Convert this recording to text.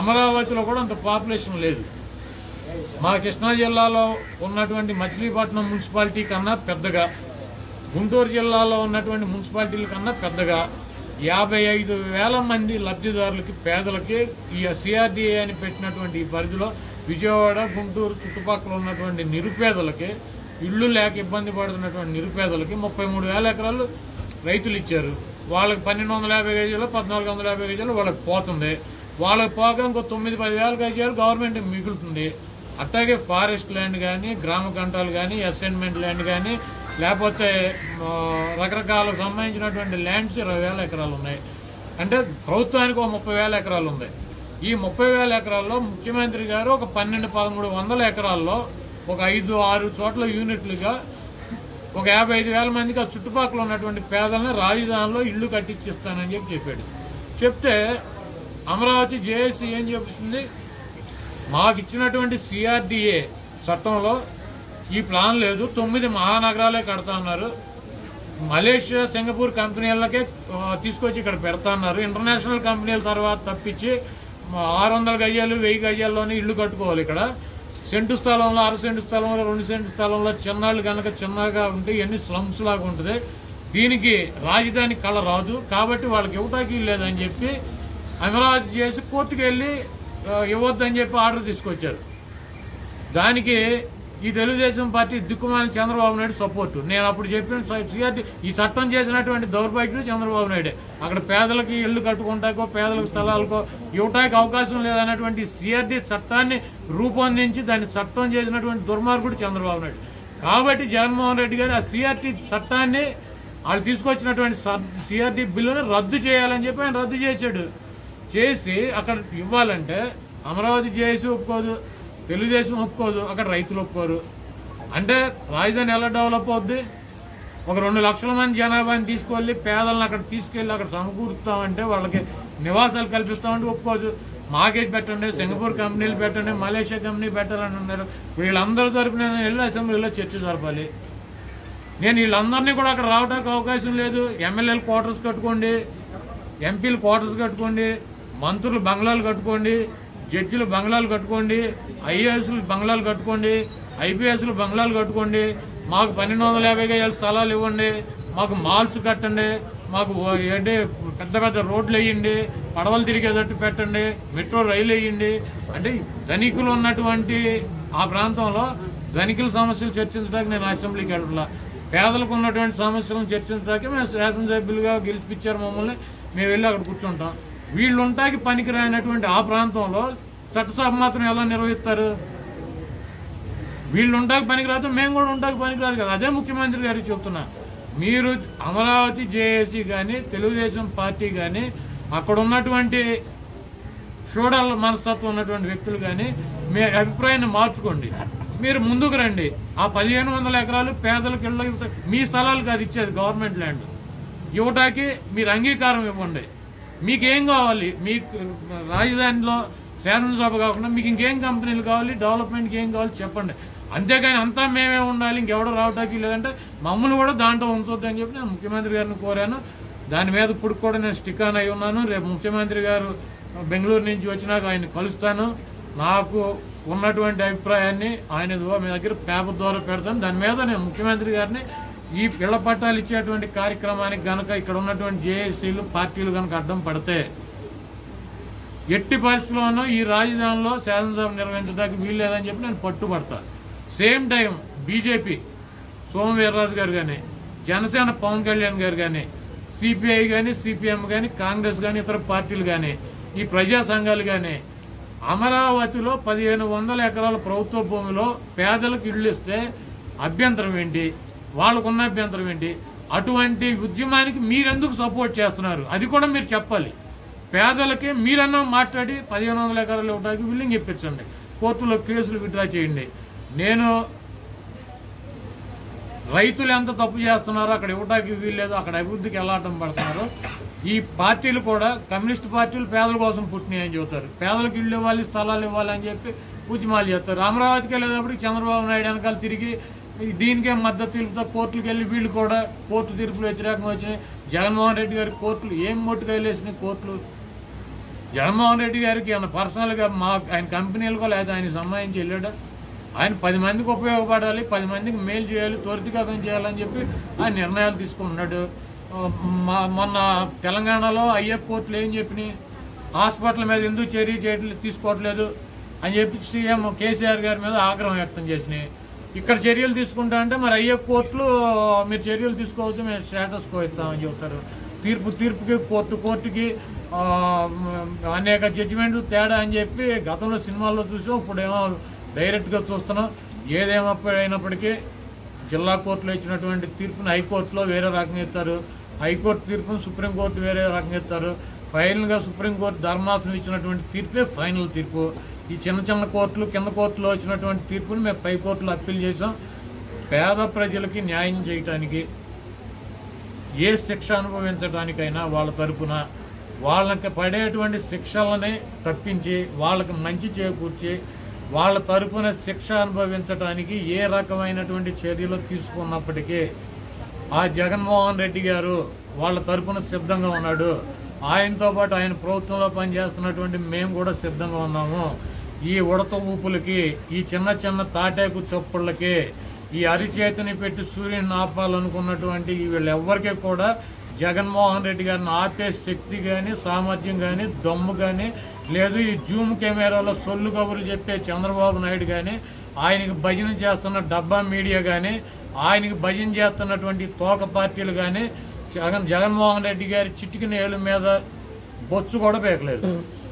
అమరావతిలో కూడా అంత పాపులేషన్ లేదు మా కృష్ణా జిల్లాలో ఉన్నటువంటి మచిలీపట్నం మున్సిపాలిటీ కన్నా పెద్దగా గుంటూరు జిల్లాలో ఉన్నటువంటి మున్సిపాలిటీల కన్నా పెద్దగా యాభై ఐదు వేల మంది లబ్ధిదారులకి పేదలకి ఈ సిఆర్డీఏ అని పెట్టినటువంటి ఈ పరిధిలో విజయవాడ గుంటూరు చుట్టుపక్కల ఉన్నటువంటి నిరుపేదలకి ఇళ్ళు లేక ఇబ్బంది పడుతున్నటువంటి నిరుపేదలకి ముప్పై మూడు వేల ఎకరాలు రైతులు ఇచ్చారు వాళ్ళకి పన్నెండు వందల యాభై గజాలు పద్నాలుగు వందల యాభై గజాలు వాళ్ళకి పోతుంది వాళ్ళకి పోక ఇంకో తొమ్మిది పది వేల గజాలు గవర్నమెంట్ మిగులుతుంది అట్లాగే ఫారెస్ట్ ల్యాండ్ కానీ గ్రామ కంటాలు కానీ అసైన్మెంట్ ల్యాండ్ కానీ లేకపోతే ఆ, రకరకాల సంబంధించినటువంటి ల్యాండ్స్ ఇరవై వేల ఎకరాలు ఉన్నాయి అంటే ప్రభుత్వానికి ఒక ముప్పై వేల ఎకరాలు ఉంది ఈ ముప్పై వేల ఎకరాల్లో ముఖ్యమంత్రి గారు ఒక పన్నెండు పదమూడు వందల ఎకరాల్లో ఒక ఐదు ఆరు చోట్ల యూనిట్లుగా ఒక యాభై ఐదు వేల మందికి ఆ చుట్టుపక్కల ఉన్నటువంటి పేదలను రాజధానిలో ఇళ్లు కట్టించిస్తానని చెప్పి చెప్పాడు చెప్తే అమరావతి జేఏసీ ఏం చెబుతుంది మాకు ఇచ్చినటువంటి సిఆర్డిఏ చట్టంలో ఈ ప్లాన్ లేదు తొమ్మిది మహానగరాలే కడతా ఉన్నారు మలేషియా సింగపూర్ కంపెనీలకే ఆ, తీసుకొచ్చి ఇక్కడ పెడతా ఉన్నారు ఇంటర్నేషనల్ కంపెనీల తర్వాత తప్పించి ఆరు వందల గజాలు వెయ్యి గజాల్లోనే ఇల్లు కట్టుకోవాలి ఇక్కడ సెంటు స్థలంలో అర సెంటు స్థలంలో రెండు సెంటు స్థలంలో చిన్నాళ్ళు కనుక చిన్నగా ఉంటే ఇవన్నీ స్లమ్స్ లాగా ఉంటుంది దీనికి రాజధాని కళ రాదు కాబట్టి వాళ్ళకి ఇవ్వటానికి లేదని చెప్పి అమరావతి చేసి కోర్టుకు వెళ్ళి ఆ, ఇవ్వద్దని చెప్పి ఆర్డర్ తీసుకొచ్చారు దానికి ఈ తెలుగుదేశం పార్టీ దిక్కుమాలిన చంద్రబాబు నాయుడు సపోర్ట్ నేను అప్పుడు చెప్పిన సిఆర్టీ ఈ చట్టం చేసినటువంటి దౌర్భాగ్యుడు చంద్రబాబు నాయుడే అక్కడ పేదలకి ఇళ్లు కట్టుకుంటాకో పేదలకు స్థలాలకో ఇవ్వటానికి అవకాశం లేదన్నటువంటి సిఆర్టీ చట్టాన్ని రూపొందించి దాన్ని చట్టం చేసినటువంటి దుర్మార్గుడు చంద్రబాబు నాయుడు కాబట్టి జగన్మోహన్ రెడ్డి గారు ఆ సిఆర్టీ చట్టాన్ని వాళ్ళు తీసుకొచ్చినటువంటి సిఆర్టీ బిల్లుని రద్దు చేయాలని చెప్పి ఆయన రద్దు చేశాడు చేసి అక్కడ ఇవ్వాలంటే అమరావతి చేసి ఒప్పుకోదు తెలుగుదేశం ఒప్పుకోదు అక్కడ రైతులు ఒప్పుకోరు అంటే రాజధాని ఎలా డెవలప్ అవుద్ది ఒక రెండు లక్షల మంది జనాభాని తీసుకెళ్లి పేదలను అక్కడ తీసుకెళ్లి అక్కడ సమకూరుస్తామంటే వాళ్ళకి నివాసాలు కల్పిస్తామంటే ఒప్పుకోదు మాకేజ్ పెట్టండి సింగపూర్ కంపెనీలు పెట్టండి మలేషియా కంపెనీ పెట్టాలని అన్నారు వీళ్ళందరి తరపున నేను వెళ్ళి అసెంబ్లీలో చర్చ జరపాలి నేను వీళ్ళందరినీ కూడా అక్కడ రావడానికి అవకాశం లేదు ఎమ్మెల్యేలు క్వార్టర్స్ కట్టుకోండి ఎంపీలు క్వార్టర్స్ కట్టుకోండి మంత్రులు బంగ్లాలు కట్టుకోండి జడ్జిలు బంగ్లాలు కట్టుకోండి ఐఏఎస్లు బంగ్లాలు కట్టుకోండి ఐపీఎస్లు బంగ్లాలు కట్టుకోండి మాకు పన్నెండు వందల యాభై గజాల స్థలాలు ఇవ్వండి మాకు మాల్స్ కట్టండి మాకు ఓ- ఏంటి పెద్ద పెద్ద రోడ్లు వేయండి పడవలు తిరిగేటట్టు పెట్టండి మెట్రో రైలు వేయండి అంటే ధనికులు ఉన్నటువంటి ఆ ప్రాంతంలో ధనికుల సమస్యలు చర్చించడానికి నేను అసెంబ్లీకి వెళ్ళట్లా పేదలకు ఉన్నటువంటి సమస్యలను చర్చించడానికి మేము శాసనసభ్యులుగా గెలిపించారు మమ్మల్ని మేము వెళ్ళి అక్కడ కూర్చుంటాం వీళ్ళు ఉంటాకి పనికిరానటువంటి ఆ ప్రాంతంలో చట్టసభ మాత్రం ఎలా నిర్వహిస్తారు వీళ్ళు ఉంటాకి పనికిరాదు మేము కూడా ఉంటాకి పనికిరాదు కదా అదే ముఖ్యమంత్రి గారికి చెప్తున్నా మీరు అమరావతి జేఏసీ కానీ తెలుగుదేశం పార్టీ కానీ అక్కడ ఉన్నటువంటి ఫ్యూడల్ మనస్తత్వం ఉన్నటువంటి వ్యక్తులు కానీ మీ అభిప్రాయాన్ని మార్చుకోండి మీరు ముందుకు రండి ఆ పదిహేను వందల ఎకరాలు పేదలకు ఇళ్ళ మీ స్థలాలు కాదు ఇచ్చేది గవర్నమెంట్ ల్యాండ్ ఇవ్వటానికి మీరు అంగీకారం ఇవ్వండి మీకేం కావాలి మీకు రాజధానిలో శాసనసభ కాకుండా మీకు ఇంకేం కంపెనీలు కావాలి డెవలప్మెంట్కి ఏం కావాలి చెప్పండి అంతేగాని అంతా మేమే ఉండాలి ఇంకెవడో రావటానికి లేదంటే మమ్మల్ని కూడా దాంట్లో ఉంచొద్దు అని చెప్పి నేను ముఖ్యమంత్రి గారిని కోరాను దాని మీద ఇప్పుడు కూడా నేను స్టిక్ ఆన్ అయి ఉన్నాను రేపు ముఖ్యమంత్రి గారు బెంగళూరు నుంచి వచ్చినాక ఆయన కలుస్తాను నాకు ఉన్నటువంటి అభిప్రాయాన్ని ఆయన ద్వారా మీ దగ్గర పేపర్ ద్వారా పెడతాను దాని మీద నేను ముఖ్యమంత్రి గారిని ఈ పిల్ల పట్టాలు ఇచ్చేటువంటి కార్యక్రమానికి గనక ఇక్కడ ఉన్నటువంటి జేఏసీలు పార్టీలు గనక అడ్డం పడితే ఎట్టి పరిస్థితుల్లోనూ ఈ రాజధానిలో శాసనసభ నిర్వహించడానికి వీల్లేదని చెప్పి నేను పట్టుబడతా సేమ్ టైం బీజేపీ సోమవీర్రాజు గారు కానీ జనసేన పవన్ కళ్యాణ్ గారు కానీ సిపిఐ కానీ సిపిఎం కానీ కాంగ్రెస్ కానీ ఇతర పార్టీలు కానీ ఈ ప్రజా సంఘాలు కానీ అమరావతిలో పదిహేను వందల ఎకరాల ప్రభుత్వ భూమిలో పేదలకు ఇళ్ళు ఇస్తే అభ్యంతరం ఏంటి వాళ్ళకున్న అభ్యంతరం ఏంటి అటువంటి ఉద్యమానికి మీరెందుకు సపోర్ట్ చేస్తున్నారు అది కూడా మీరు చెప్పాలి పేదలకి మీరన్నా మాట్లాడి పదిహేను వందల ఎకరాలు ఇవ్వడానికి బిల్లింగ్ ఇప్పించండి కోర్టులో కేసులు విత్డ్రా చేయండి నేను రైతులు ఎంత తప్పు చేస్తున్నారో అక్కడ ఇవ్వటానికి వీల్లేదు అక్కడ అభివృద్ధికి ఎలా అడ్డం పడుతున్నారో ఈ పార్టీలు కూడా కమ్యూనిస్ట్ పార్టీలు పేదల కోసం పుట్టినాయి అని చెబుతారు పేదలకు ఇళ్ళు ఇవ్వాలి స్థలాలు ఇవ్వాలి అని చెప్పి ఉద్యమాలు చేస్తారు అమరావతికి వెళ్ళేటప్పటికి చంద్రబాబు నాయుడు వెనకాల తిరిగి దీనికే మద్దతు తెలుపుతా కోర్టులకు వెళ్ళి వీళ్ళు కూడా కోర్టు తీర్పులు వ్యతిరేకంగా వచ్చినాయి జగన్మోహన్ రెడ్డి గారి కోర్టులు ఏం మొట్టుగా వెళ్ళేసినాయి కోర్టులు జగన్మోహన్ రెడ్డి గారికి ఆయన పర్సనల్ గా మా ఆయన కంపెనీలకో లేదా ఆయన సంబంధించి వెళ్ళాడా ఆయన పది మందికి ఉపయోగపడాలి పది మందికి మేలు చేయాలి త్వరితగతం చేయాలని చెప్పి ఆయన నిర్ణయాలు తీసుకుంటున్నాడు ఆ, మా- మొన్న తెలంగాణలో అయ్యే కోర్టులు ఏం చెప్పినాయి హాస్పిటల్ మీద ఎందుకు చర్య చేయట్లేదు తీసుకోవట్లేదు అని చెప్పి సీఎం కేసీఆర్ గారి మీద ఆగ్రహం వ్యక్తం చేసినాయి ఇక్కడ చర్యలు తీసుకుంటా అంటే మరి అయ్యే కోర్టులు మీరు చర్యలు తీసుకోవచ్చు మేము స్టేటస్ కో ఇస్తామని చెబుతారు తీర్పు తీర్పుకి కోర్టు కోర్టుకి ఆ, అనేక జడ్జిమెంట్లు తేడా అని చెప్పి గతంలో సినిమాల్లో చూసాం ఇప్పుడేమో డైరెక్ట్ గా చూస్తున్నాం ఏదేమైనప్పటికీ జిల్లా కోర్టులో ఇచ్చినటువంటి తీర్పుని హైకోర్టులో వేరే రకంగా ఇస్తారు హైకోర్టు తీర్పును సుప్రీంకోర్టు వేరే రకంగా ఇస్తారు ఫైనల్ గా సుప్రీంకోర్టు ధర్మాసనం ఇచ్చినటువంటి తీర్పే ఫైనల్ తీర్పు ఈ చిన్న చిన్న కోర్టులు కింద కోర్టులో వచ్చినటువంటి తీర్పుని మేము పై కోర్టులో అప్పీల్ చేసాం పేద ప్రజలకి న్యాయం చేయటానికి ఏ శిక్ష అనుభవించడానికైనా వాళ్ళ తరపున వాళ్ళకి పడేటువంటి శిక్షలని తప్పించి వాళ్ళకి మంచి చేకూర్చి వాళ్ళ తరపున శిక్ష అనుభవించడానికి ఏ రకమైనటువంటి చర్యలు తీసుకున్నప్పటికీ ఆ జగన్మోహన్ రెడ్డి గారు వాళ్ళ తరపున సిద్ధంగా ఉన్నాడు ఆయనతో పాటు ఆయన ప్రభుత్వంలో పనిచేస్తున్నటువంటి మేము కూడా సిద్ధంగా ఉన్నాము ఈ ఉడత ఊపులకి ఈ చిన్న చిన్న తాటేకు చొప్పుళ్ళకి ఈ అరిచేతిని పెట్టి సూర్యుని ఆపాలనుకున్నటువంటి వీళ్ళెవ్వరికీ కూడా జగన్మోహన్ రెడ్డి గారిని ఆపే శక్తి గాని సామర్థ్యం గాని దమ్ము గాని లేదు ఈ జూమ్ కెమెరాలో సొల్లు కబుర్లు చెప్పే చంద్రబాబు నాయుడు గాని ఆయనకి భజన చేస్తున్న డబ్బా మీడియా గాని ఆయనకి భజన చేస్తున్నటువంటి తోక పార్టీలు గాని జగన్ జగన్మోహన్ రెడ్డి గారి చిటికిన ఏలు మీద బొచ్చు కూడా పేకలేదు